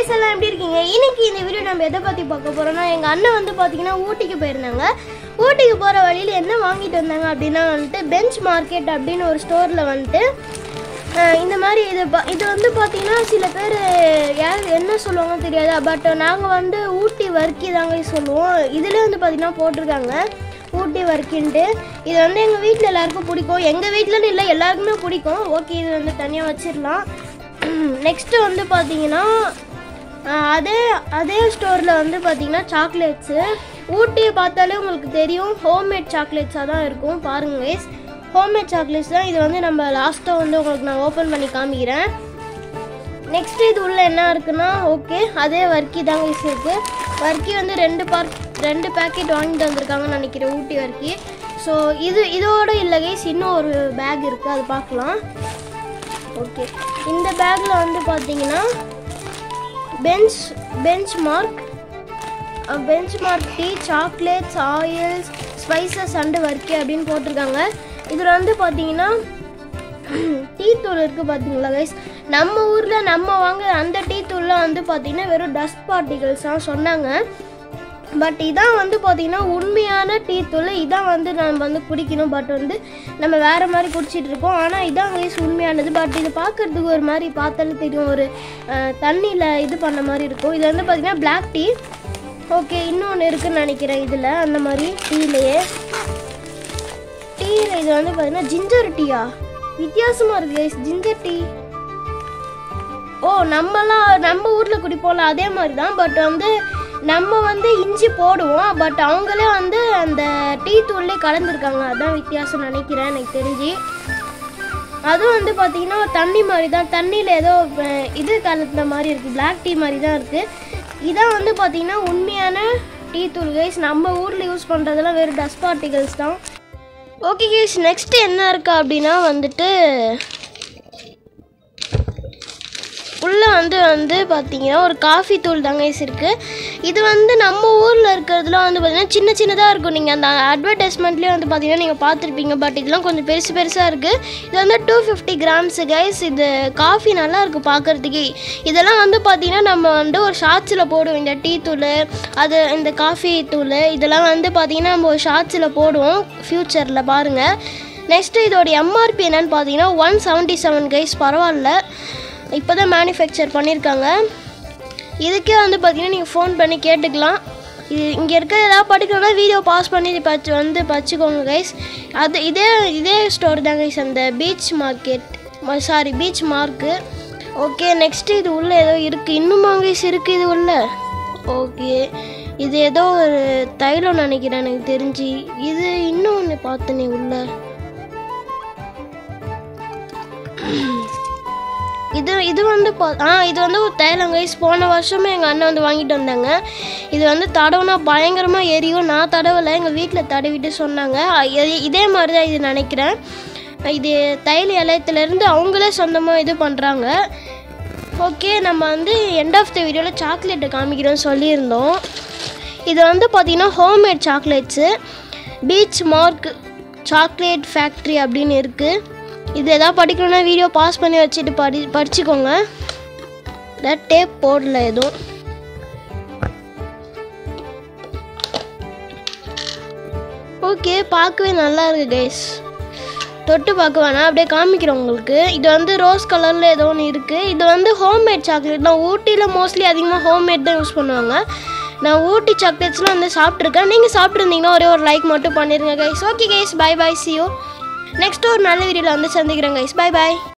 guys எல்லாம் எப்படி இருக்கீங்க இன்னைக்கு இந்த வீடியோ நம்ம எதை பற்றி பார்க்க போகிறோம்னா எங்கள் அண்ணன் வந்து பார்த்தீங்கன்னா ஊட்டிக்கு போயிருந்தாங்க ஊட்டிக்கு போகிற வழியில் என்ன வாங்கிட்டு வந்தாங்க அப்படின்னா வந்துட்டு பெஞ்ச் மார்க்கெட் அப்படின்னு ஒரு ஸ்டோரில் வந்துட்டு அஹ், இந்த மாதிரி இது ப- இது வந்து பார்த்தீங்கன்னா சில பேர் யார் என்ன சொல்லுவாங்கன்னு தெரியாது பட் நாங்கள் வந்து ஊட்டி வர்க்கி தாங்க சொல்லுவோம் இதுலேயே வந்து பார்த்தீங்கன்னா போட்டிருக்காங்க ஊட்டி வர்க்கின்ட்டு இது வந்து எங்கள் வீட்டில் எல்லாருக்கும் பிடிக்கும் எங்கள் வீட்டிலன்னு இல்லை எல்லாருக்குமே பிடிக்கும் ஓகே இது வந்து தனியாக வச்சிடலாம் நெக்ஸ்ட்டு வந்து பார்த்தீங்கன்னா ஆஹ் அதே அதே ஸ்டோரில் வந்து பார்த்தீங்கன்னா சாக்லேட்ஸு ஊட்டியை பார்த்தாலே உங்களுக்கு தெரியும் ஹோம்மேட் சாக்லேட்ஸாக தான் இருக்கும் பாருங்க guys ஹோம்மேட் சாக்லேட்ஸ் தான் இது வந்து நம்ம லாஸ்ட்டாக வந்து உங்களுக்கு நான் ஓப்பன் பண்ணி காமிக்கிறேன் நெக்ஸ்ட் இது உள்ள என்ன இருக்குன்னா ஓகே அதே வர்க்கி தாங்க guys இருக்கு வர்க்கி வந்து ரெண்டு பார்ட் ரெண்டு பேக்கெட் வாங்கிட்டு வந்திருக்காங்கன்னு நினைக்கிறேன் ஊட்டி வர்க்கி ஸோ இது இதோட இல்லை கைஸ் இன்னும் ஒரு பேக் இருக்குது அது பார்க்கலாம் ஓகே இந்த பேக்கில் வந்து பார்த்தீங்கன்னா bench bench mark bench mark tea chocolates oils spices and Varkey அப்படின்னு போட்டிருக்காங்க இதில் வந்து பார்த்தீங்கன்னா டீ தூள் இருக்குது பார்த்தீங்களா கைஸ் நம்ம ஊரில் நம்ம வாங்க அந்த டீ தூளில் வந்து பார்த்தீங்கன்னா வெறும் டஸ்ட் பார்ட்டிகல்ஸ் தான் சொன்னாங்க பட் இதான் வந்து பார்த்தீங்கன்னா உண்மையான டீ தூள் இதான் வந்து நம்ம வந்து குடிக்கணும் பட் வந்து நம்ம வேறு மாதிரி குடிச்சிட்டு இருக்கோம் ஆனால் இதான் வயசு உண்மையானது பட் இது பார்க்கறதுக்கு ஒரு மாதிரி பார்த்தாலே தெரியும் ஒரு தண்ணியில் இது பண்ண மாதிரி இருக்கும் இது வந்து பார்த்தீங்கன்னா பிளாக் டீ ஓகே இன்னொன்று இருக்குன்னு நினைக்கிறேன் இதில் அந்த மாதிரி டீலையே டீயில் இது வந்து பார்த்தீங்கன்னா ஜிஞ்சர் டீயா வித்தியாசமாக இருக்குது ஜிஞ்சர் டீ ஓ நம்மலாம் நம்ம ஊரில் குடிப்போம்ல அதே மாதிரி தான் பட் வந்து நம்ம வந்து இஞ்சி போடுவோம் பட் அவங்களே வந்து அந்த டீ தூள்லே கலந்துருக்காங்க அதான் வித்தியாசம் நினைக்கிறேன் எனக்கு தெரிஞ்சு அதுவும் வந்து பார்த்தீங்கன்னா தண்ணி மாதிரி தான் தண்ணியில் ஏதோ அஹ், இது கலந்த மாதிரி இருக்குது பிளாக் டீ மாதிரி தான் இருக்குது இதான் வந்து பார்த்தீங்கன்னா உண்மையான டீ தூள் கைஸ் நம்ம ஊரில் யூஸ் பண்ணுறதெல்லாம் வெறும் டஸ்ட் பார்ட்டிகல்ஸ் தான் ஓகே கைஸ் நெக்ஸ்ட் என்ன இருக்கா அப்படின்னா வந்துட்டு உள்ளே வந்து வந்து பார்த்தீங்கன்னா ஒரு காஃபி தூள் தாங்க guys இருக்கு இது வந்து நம்ம ஊரில் இருக்கிறதுலாம் வந்து பார்த்தீங்கன்னா சின்ன சின்னதாக இருக்கும் நீங்கள் அந்த அட்வர்டைஸ்மெண்ட்லேயே வந்து பார்த்தீங்கன்னா நீங்கள் பார்த்துருப்பீங்க பட் இதெல்லாம் கொஞ்சம் பெருசு பெருசாக இருக்குது இது வந்து டூ ஃபிஃப்டி கிராம்ஸ் கைஸ் இது காஃபி நல்லா இருக்குது பார்க்குறதுக்கே இதெல்லாம் வந்து பார்த்தீங்கன்னா நம்ம வந்து ஒரு ஷார்ட்ஸில் போடுவோம் இந்த டீ தூள் அது இந்த காஃபி தூள் இதெல்லாம் வந்து பார்த்தீங்கன்னா நம்ம ஒரு ஷார்ட்ஸில் போடுவோம் ஃப்யூச்சரில் பாருங்கள் நெக்ஸ்ட்டு இதோட எம்ஆர்பி என்னன்னு பார்த்தீங்கன்னா ஒன் செவன்ட்டி செவன் கைஸ் பரவாயில்ல இப்போ தான் மேனுஃபேக்சர் பண்ணியிருக்காங்க இதுக்கே வந்து பார்த்தீங்கன்னா நீங்கள் ஃபோன் பண்ணி கேட்டுக்கலாம் இது இங்கே இருக்க ஏதாவது படிக்கணும்னா வீடியோ பாஸ் பண்ணி பச்சு வந்து பச்சுக்கோங்க கைஸ் அது இதே இதே ஸ்டோர் தான் கைஸ் அந்த beach market sorry beach mark okay next இது உள்ளே ஏதோ இருக்குது இன்னுமா கைஸ் இருக்குது இது உள்ள ஓகே இது ஏதோ ஒரு தைலம் நினைக்கிறேன் எனக்கு தெரிஞ்சு இது இன்னும் ஒன்று பார்த்தனே உள்ள இது இது வந்து பா- ஆ இது வந்து ஒரு தைலம் கைஸ் போன வருஷமே எங்கள் அண்ணன் வந்து வாங்கிட்டு வந்தாங்க இது வந்து தடவுனா பயங்கரமாக எரியும் நான் தடவலை எங்கள் வீட்டில் தடவிட்டு சொன்னாங்க அ, இது- இதே மாதிரி தான் இது நினைக்கிறேன் இது தைல இலையத்துலேருந்து அவங்களே சொந்தமாக இது பண்ணுறாங்க ஓகே நம்ம வந்து எண்ட் ஆஃப் த வீடியோவில் சாக்லேட்டை காமிக்கிறோம்னு சொல்லியிருந்தோம் இது வந்து பார்த்திங்கன்னா homemade chocolates beach mark chocolate factory அப்படின்னு இருக்குது இது எதாவது படிக்கணும்னா வீடியோ பாஸ் பண்ணி வச்சுட்டு படி படிச்சுக்கோங்க டேப் போடல எதுவும் ஓகே பார்க்கவே நல்லா இருக்கு கைஸ் தொட்டு பார்க்க வேணாம் அப்படியே காமிக்கிறேன் உங்களுக்கு இது வந்து ரோஸ் கலரில் ஏதோ ஒன்று இருக்குது இது வந்து ஹோம்மேட் சாக்லேட் நான் ஊட்டியில் மோஸ்ட்லி அதிகமாக ஹோம்மேட் தான் யூஸ் பண்ணுவாங்க நான் ஊட்டி சாக்லேட்ஸ்லாம் வந்து சாப்பிட்ருக்கேன் நீங்கள் சாப்பிட்ருந்தீங்கன்னா ஒரே ஒரு லைக் மட்டும் பண்ணிடுங்க guys okay guys bye bye see you next ஒரு நல்ல வீடியோவில் வந்து சந்திக்கிறேன் கைஸ் பை பை